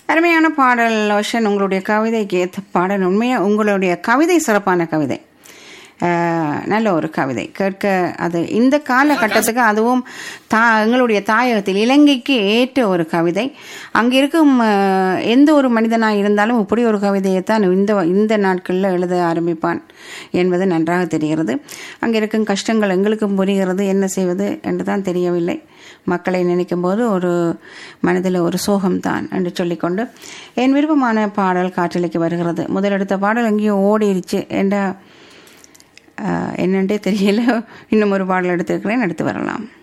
அருமையான பாடல் லோஷன் உங்களுடைய கவிதைக்கு ஏற்ற பாடல் உண்மையாக உங்களுடைய கவிதை சிறப்பான கவிதை அஹ், நல்ல ஒரு கவிதை கேட்க அது இந்த காலகட்டத்துக்கு அதுவும் தா எங்களுடைய தாயகத்தில் இலங்கைக்கு ஏற்ற ஒரு கவிதை அங்கே இருக்கும் அஹ், எந்த ஒரு மனிதனாக இருந்தாலும் இப்படி ஒரு கவிதையைத்தான் இந்த இந்த நாட்களில் எழுத ஆரம்பிப்பான் என்பது நன்றாக தெரிகிறது அங்கே இருக்கும் கஷ்டங்கள் எங்களுக்கும் புரிகிறது என்ன செய்வது என்று தான் தெரியவில்லை மக்களை நினைக்கும் போது ஒரு மனதில் ஒரு சோகம்தான் என்று சொல்லிக்கொண்டு என் விருப்பமான பாடல் காற்றலைக்கு வருகிறது முதலெடுத்த பாடல் எங்கேயோ ஓடிடுச்சு என்ற ஆஹ், என்னன்றே தெரியல இன்னும் ஒரு பாடல் எடுத்திருக்கிறேன் எடுத்து வரலாம்